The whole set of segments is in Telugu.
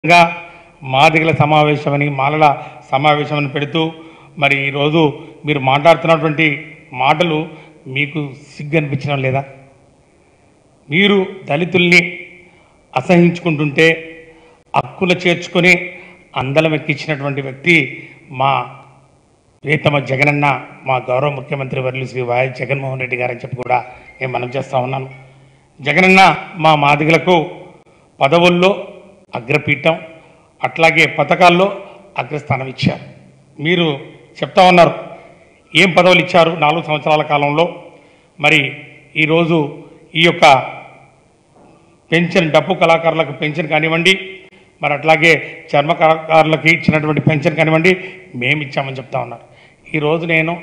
గా మాదిగల సమావేశమని మాలల సమావేశమని పెడుతూ మరి ఈరోజు మీరు మాట్లాడుతున్నటువంటి మాటలు మీకు సిగ్గు అనిపించడం లేదా మీరు దళితుల్ని అసహించుకుంటుంటే హక్కులు చేర్చుకొని అందలం ఎక్కించినటువంటి వ్యక్తి మా ప్రియతమ జగనన్న మా గౌరవ ముఖ్యమంత్రి వర్యులు శ్రీ వైఎస్ జగన్మోహన్ రెడ్డి గారని చెప్పి కూడా నేను మనం చేస్తా ఉన్నాను జగనన్న మా మాదిగలకు పదవుల్లో అగ్రపీఠం అట్లాగే పథకాల్లో అగ్రస్థానం ఇచ్చారు మీరు చెప్తా ఉన్నారు ఏం పదవులు ఇచ్చారు నాలుగు సంవత్సరాల కాలంలో మరి ఈరోజు ఈ యొక్క పెన్షన్ డప్పు కళాకారులకు పెన్షన్ కానివ్వండి మరి అట్లాగే చర్మ కళాకారులకు ఇచ్చినటువంటి పెన్షన్ కానివ్వండి మేము ఇచ్చామని చెప్తా ఉన్నారు ఈరోజు నేను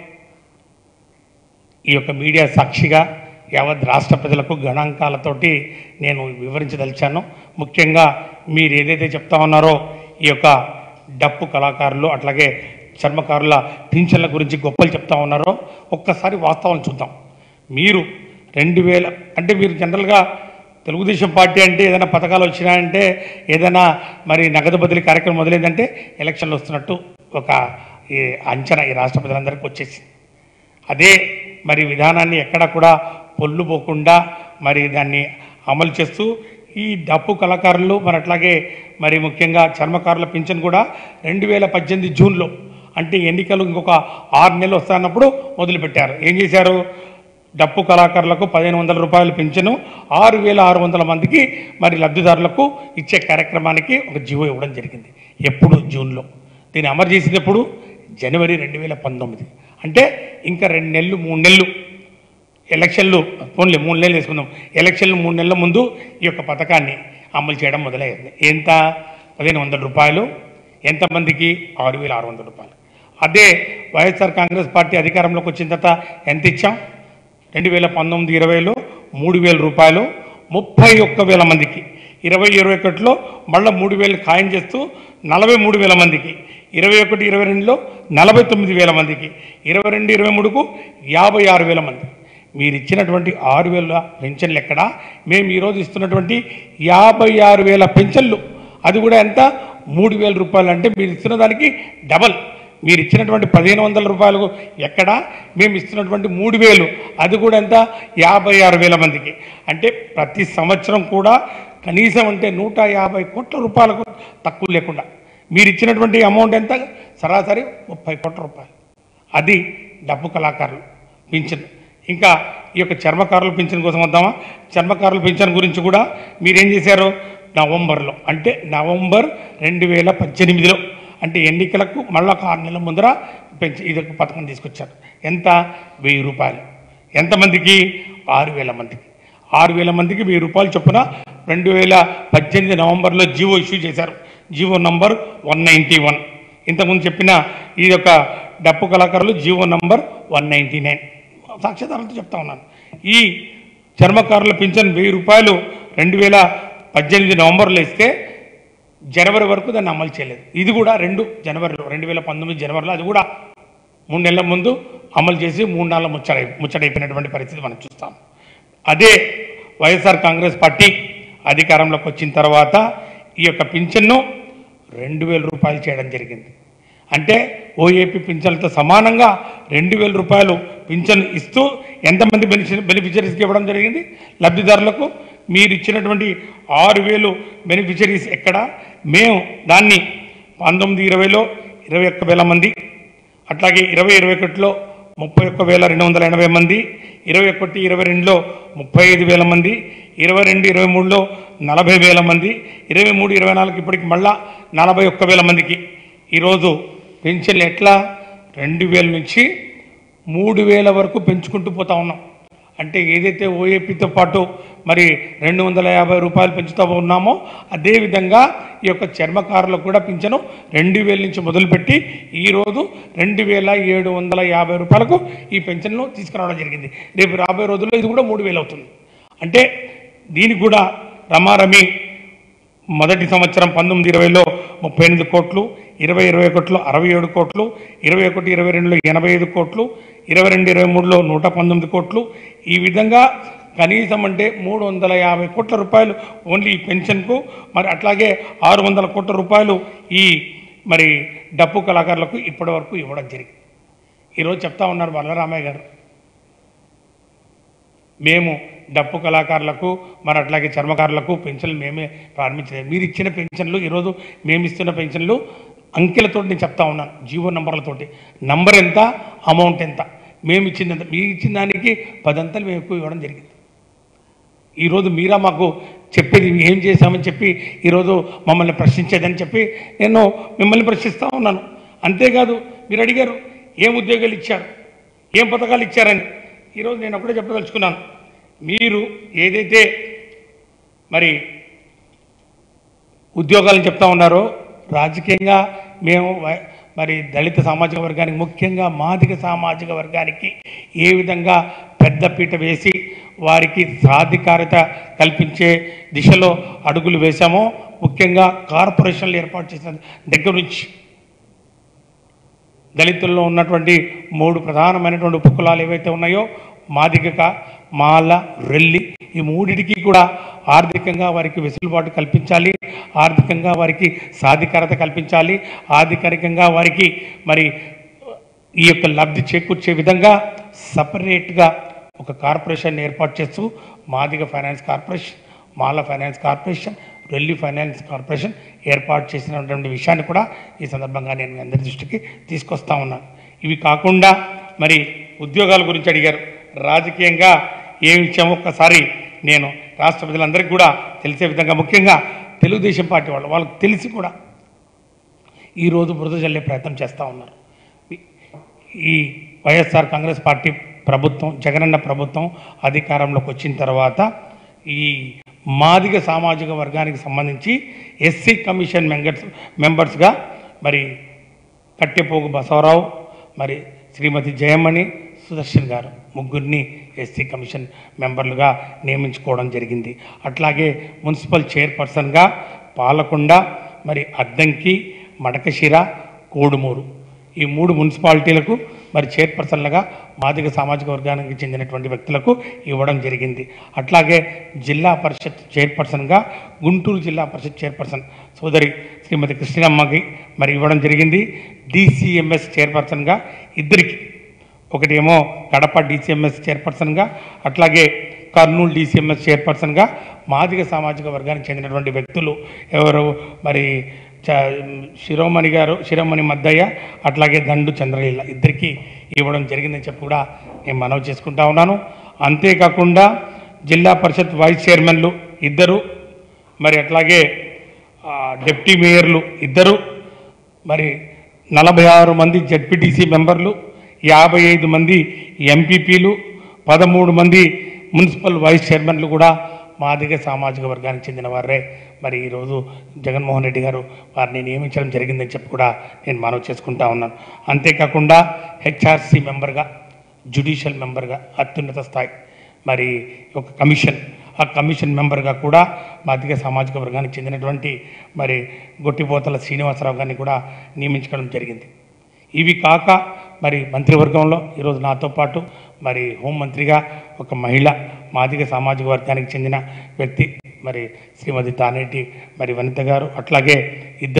ఈ యొక్క మీడియా సాక్షిగా యావత్ రాష్ట్ర ప్రజలకు గణాంకాలతోటి నేను వివరించదలిచాను ముఖ్యంగా మీరు ఏదైతే చెప్తా ఉన్నారో ఈ యొక్క డప్పు కళాకారులు అట్లాగే చర్మకారుల పింఛన్ల గురించి గొప్పలు చెప్తా ఉన్నారో ఒక్కసారి వాస్తవం చూద్దాం మీరు రెండు వేల అంటే మీరు జనరల్గా తెలుగుదేశం పార్టీ అంటే ఏదైనా పథకాలు వచ్చినాయంటే ఏదైనా మరి నగదు బదిలీ కార్యక్రమం మొదలైందంటే ఎలక్షన్లు వస్తున్నట్టు ఒక ఈ అంచనా ఈ రాష్ట్ర ప్రజలందరికీ వచ్చేసింది అదే మరి విధానాన్ని ఎక్కడ కూడా పొల్లు పోకుండా మరి దాన్ని అమలు చేస్తూ ఈ డప్పు కళాకారులు మరి అట్లాగే మరి ముఖ్యంగా చర్మకారుల పింఛన్ కూడా రెండు వేల పద్దెనిమిది జూన్లో అంటే ఎన్నికలు ఇంకొక ఆరు నెలలు వస్తున్నప్పుడు మొదలుపెట్టారు ఏం చేశారు డప్పు కళాకారులకు పదిహేను వందల రూపాయలు పింఛను ఆరు వేల ఆరు వందల మందికి మరి లబ్ధిదారులకు ఇచ్చే కార్యక్రమానికి ఒక జీవో ఇవ్వడం జరిగింది ఎప్పుడు జూన్లో దీన్ని అమలు చేసింది ఎప్పుడు జనవరి రెండు వేల పంతొమ్మిది అంటే ఇంకా రెండు నెలలు మూడు నెలలు ఎలక్షన్లు ఓన్లీ మూడు నెలలు వేసుకుందాం ఎలక్షన్లు మూడు నెలల ముందు ఈ యొక్క పథకాన్ని అమలు చేయడం మొదలైంది ఎంత పదిహేను వందల రూపాయలు ఎంతమందికి ఆరు వేల ఆరు వందల రూపాయలు అదే వైఎస్ఆర్ కాంగ్రెస్ పార్టీ అధికారంలోకి వచ్చిన తర్వాత ఎంత ఇచ్చాం రెండు వేల పంతొమ్మిది ఇరవైలో మూడు వేల రూపాయలు ముప్పై ఒక్క వేల మందికి ఇరవై ఇరవై ఒకటిలో మళ్ళీ మూడు వేలు ఖాయం చేస్తూ నలభై మూడు వేల మందికి ఇరవై ఒకటి ఇరవై రెండులో నలభై తొమ్మిది వేల మందికి ఇరవై రెండు ఇరవై మూడుకు యాభై ఆరు వేల మంది మీరు ఇచ్చినటువంటి ఆరు వేల పెన్షన్లు ఎక్కడ మేము ఈరోజు ఇస్తున్నటువంటి యాభై ఆరు వేల పెన్షన్లు అది కూడా ఎంత మూడు వేల రూపాయలు అంటే మీరు ఇస్తున్న దానికి డబల్ మీరు ఇచ్చినటువంటి పదిహేను వందల రూపాయలు ఎక్కడ మేము ఇస్తున్నటువంటి మూడు వేలు అది కూడా ఎంత యాభై ఆరు వేల మందికి అంటే ప్రతి సంవత్సరం కూడా కనీసం అంటే నూట యాభై కోట్ల రూపాయలకు తక్కువ లేకుండా మీరు ఇచ్చినటువంటి అమౌంట్ ఎంత సరాసరి ముప్పై కోట్ల రూపాయలు అది డబ్బు కళాకారులు పింఛన్ ఇంకా ఈ యొక్క చర్మకారుల పింఛన్ కోసం వద్దామా చర్మకారుల పింఛన్ గురించి కూడా మీరేం చేశారు నవంబర్లో అంటే నవంబర్ రెండు వేల పద్దెనిమిదిలో అంటే ఎన్నికలకు మళ్ళీ ఒక ఆరు నెలల ముందర పెంచి ఇది ఒక పథకం తీసుకొచ్చారు ఎంత వెయ్యి రూపాయలు ఎంతమందికి ఆరు వేల మందికి ఆరు వేల మందికి వెయ్యి రూపాయలు చొప్పున రెండు వేల పద్దెనిమిది నవంబర్లో జీవో ఇష్యూ చేశారు GO number one ninety one ఇంతకుముందు చెప్పిన ఈ యొక్క డప్పు కళాకారులు GO number one ninety nine సాక్ష్యాధారాలతో చెప్తా ఉన్నాను ఈ చర్మకారుల పింఛన్ వెయ్యి రూపాయలు రెండు వేల పద్దెనిమిది నవంబర్లో ఇస్తే జనవరి వరకు దాన్ని అమలు చేయలేదు ఇది కూడా రెండు జనవరిలో రెండు వేల పంతొమ్మిది జనవరిలో అది కూడా మూడు నెలల ముందు అమలు చేసి మూడు నెలల ముచ్చట ముచ్చటైపోయినటువంటి పరిస్థితి మనం చూస్తాం అదే వైఎస్ఆర్ కాంగ్రెస్ పార్టీ అధికారంలోకి వచ్చిన తర్వాత ఈ యొక్క పింఛన్ను రెండు వేల రూపాయలు చేయడం జరిగింది అంటే ఓఏపీ పింఛన్లతో సమానంగా రెండు వేల రూపాయలు పింఛన్ ఇస్తూ ఎంతమంది బెనిఫి బెనిఫిషరీస్కి ఇవ్వడం జరిగింది లబ్ధిదారులకు మీరు ఇచ్చినటువంటి ఆరు వేలు బెనిఫిషరీస్ ఎక్కడ మేము దాన్ని పంతొమ్మిది ఇరవైలో ఇరవై ఒక్క వేల మంది అట్లాగే ఇరవై ఇరవై ఒకటిలో ముప్పై ఒక్క వేల రెండు వందల ఎనభై మంది ఇరవై ఒకటి ఇరవై రెండులో ముప్పై ఐదు వేల మంది ఇరవై రెండు ఇరవై మూడులో నలభై వేల మంది ఇరవై మూడు ఇరవై నాలుగు ఇప్పటికి మళ్ళా నలభై ఒక్క వేల మందికి ఈరోజు పెన్షన్లు ఎట్లా రెండు వేల నుంచి మూడు వేల వరకు పెంచుకుంటూ పోతా ఉన్నాం అంటే ఏదైతే ఓఏపీతో పాటు మరి రెండు వందల యాభై రూపాయలు పెంచుతూ ఉన్నామో అదేవిధంగా ఈ యొక్క చర్మకారులకు కూడా పింఛను రెండు వేల నుంచి మొదలుపెట్టి ఈరోజు రెండు వేల ఏడు వందల యాభై రూపాయలకు ఈ పెన్షన్ను తీసుకురావడం జరిగింది రేపు రాబోయే రోజుల్లో ఇది కూడా మూడు వేలు అవుతుంది అంటే దీనికి కూడా రమారమి మొదటి సంవత్సరం పంతొమ్మిది ఇరవైలో ముప్పై ఎనిమిది కోట్లు ఇరవై ఇరవై ఒకటిలో అరవై ఏడు కోట్లు ఇరవై ఒకటి ఇరవై రెండులో ఎనభై ఐదు కోట్లు ఇరవై రెండు ఇరవై మూడులో నూట పంతొమ్మిది కోట్లు ఈ విధంగా కనీసం అంటే మూడు వందల యాభై కోట్ల రూపాయలు ఓన్లీ ఈ పెన్షన్కు మరి అట్లాగే ఆరు వందల కోట్ల రూపాయలు ఈ మరి డప్పు కళాకారులకు ఇప్పటి వరకు ఇవ్వడం జరిగింది ఈరోజు చెప్తా ఉన్నారు వరలరామయ్య గారు మేము డప్పు కళాకారులకు మరి అట్లాగే చర్మకారులకు పెన్షన్లు మేమే ప్రారంభించలేదు మీరు ఇచ్చిన పెన్షన్లు ఈరోజు మేము ఇస్తున్న పెన్షన్లు అంకెలతో నేను చెప్తా ఉన్నాను జీవో నంబర్లతోటి నంబర్ ఎంత అమౌంట్ ఎంత మేము ఇచ్చింది ఎంత మీరు ఇచ్చిన దానికి పదంతలు మేము ఎక్కువ ఇవ్వడం జరిగింది ఈరోజు మీరా మాకు చెప్పేది ఏం చేశామని చెప్పి ఈరోజు మమ్మల్ని ప్రశ్నించేదని చెప్పి నేను మిమ్మల్ని ప్రశ్నిస్తూ ఉన్నాను అంతేకాదు మీరు అడిగారు ఏం ఉద్యోగాలు ఇచ్చారు ఏం పథకాలు ఇచ్చారని ఈరోజు నేను ఒకటే చెప్పదలుచుకున్నాను మీరు ఏదైతే మరి ఉద్యోగాలను చెప్తా ఉన్నారో రాజకీయంగా మేము వ- మరి దళిత సామాజిక వర్గానికి ముఖ్యంగా మాదిగ సామాజిక వర్గానికి ఏ విధంగా పెద్దపీట వేసి వారికి సాధికారత కల్పించే దిశలో అడుగులు వేశామో ముఖ్యంగా కార్పొరేషన్లు ఏర్పాటు చేసిన దగ్గర నుంచి దళితుల్లో ఉన్నటువంటి మూడు ప్రధానమైనటువంటి ఉపకులాలు ఏవైతే ఉన్నాయో మాదిగక మాల రెల్లి ఈ మూడిటికి కూడా ఆర్థికంగా వారికి వెసులుబాటు కల్పించాలి ఆర్థికంగా వారికి సాధికారత కల్పించాలి ఆర్థికారికంగా వారికి మరి ఈ యొక్క లబ్ధి చేకూర్చే విధంగా సపరేట్గా ఒక కార్పొరేషన్ ఏర్పాటు చేస్తూ Madiga finance corporation Mala finance corporation Relli finance corporation ఏర్పాటు చేసినటువంటి విషయాన్ని కూడా ఈ సందర్భంగా నేను మీ అందరి దృష్టికి తీసుకొస్తా ఉన్నాను ఇవి కాకుండా మరి ఉద్యోగాల గురించి అడిగారు రాజకీయంగా ఏమి ఇచ్చామో ఒక్కసారి నేను రాష్ట్ర ప్రజలందరికీ కూడా తెలిసే విధంగా ముఖ్యంగా తెలుగుదేశం పార్టీ వాళ్ళు వాళ్ళకి తెలిసి కూడా ఈరోజు బురద జల్లే ప్రయత్నం చేస్తూ ఉన్నారు ఈ వైఎస్ఆర్ కాంగ్రెస్ పార్టీ ప్రభుత్వం జగనన్న ప్రభుత్వం అధికారంలోకి వచ్చిన తర్వాత ఈ మాదిగ సామాజిక వర్గానికి సంబంధించి ఎస్సీ కమిషన్ మెంబర్స్ మెంబర్స్గా మరి కట్టెపోగు బసవరావు మరి శ్రీమతి జయమణి సుదర్శన్ గారు ముగ్గురిని ఎస్సీ కమిషన్ మెంబర్లుగా నియమించుకోవడం జరిగింది అట్లాగే మున్సిపల్ చైర్పర్సన్గా పాలకొండ మరి అద్దంకి మడకశిర కోడుమూరు ఈ మూడు మున్సిపాలిటీలకు మరి చైర్పర్సన్లుగా మాదిగ సామాజిక వర్గానికి చెందినటువంటి వ్యక్తులకు ఇవ్వడం జరిగింది అట్లాగే జిల్లా పరిషత్ చైర్పర్సన్గా గుంటూరు జిల్లా పరిషత్ చైర్పర్సన్ సోదరి శ్రీమతి కృష్ణమ్మకి మరి ఇవ్వడం జరిగింది డిసిఎంఎస్ చైర్పర్సన్గా ఇద్దరికి ఒకటేమో కడప డిసిఎంఎస్ చైర్పర్సన్గా అట్లాగే కర్నూలు డిసిఎంఎస్ చైర్పర్సన్గా మాదిగ సామాజిక వర్గానికి చెందినటువంటి వ్యక్తులు ఎవరు మరి చ శిరోమణి గారు శిరోమణి మద్దయ్య అట్లాగే దండు చంద్రలీల ఇద్దరికి ఇవ్వడం జరిగిందని చెప్పి కూడా నేను మనవి చేసుకుంటా ఉన్నాను అంతేకాకుండా జిల్లా పరిషత్ వైస్ చైర్మన్లు ఇద్దరు మరి అట్లాగే ఆ, డిప్టీ మేయర్లు ఇద్దరు మరి నలభై ఆరు మంది జడ్పీటీసీ మెంబర్లు యాభై ఐదు మంది ఎంపీపీలు పదమూడు మంది మున్సిపల్ వైస్ చైర్మన్లు కూడా మాదిగ సామాజిక వర్గానికి చెందిన వారే మరి ఈరోజు జగన్మోహన్ రెడ్డి గారు వారిని నియమించడం జరిగిందని చెప్పి కూడా నేను మనవి చేసుకుంటా ఉన్నాను అంతేకాకుండా హెచ్ఆర్సీ మెంబర్గా జ్యుడిషియల్ మెంబర్గా అత్యున్నత స్థాయి మరి ఒక కమిషన్ ఆ కమిషన్ మెంబర్గా కూడా మాదిగ సామాజిక వర్గానికి చెందినటువంటి మరి గొట్టిపోతల శ్రీనివాసరావు గారిని కూడా నియమించడం జరిగింది ఇవి కాక మరి మంత్రివర్గంలో ఈరోజు నాతో పాటు మరి హోంమంత్రిగా ఒక మహిళ మాదిగ సామాజిక వర్గానికి చెందిన వ్యక్తి మరి శ్రీమతి తానేటి మరి వనిత గారు అట్లాగే ఇద్దరు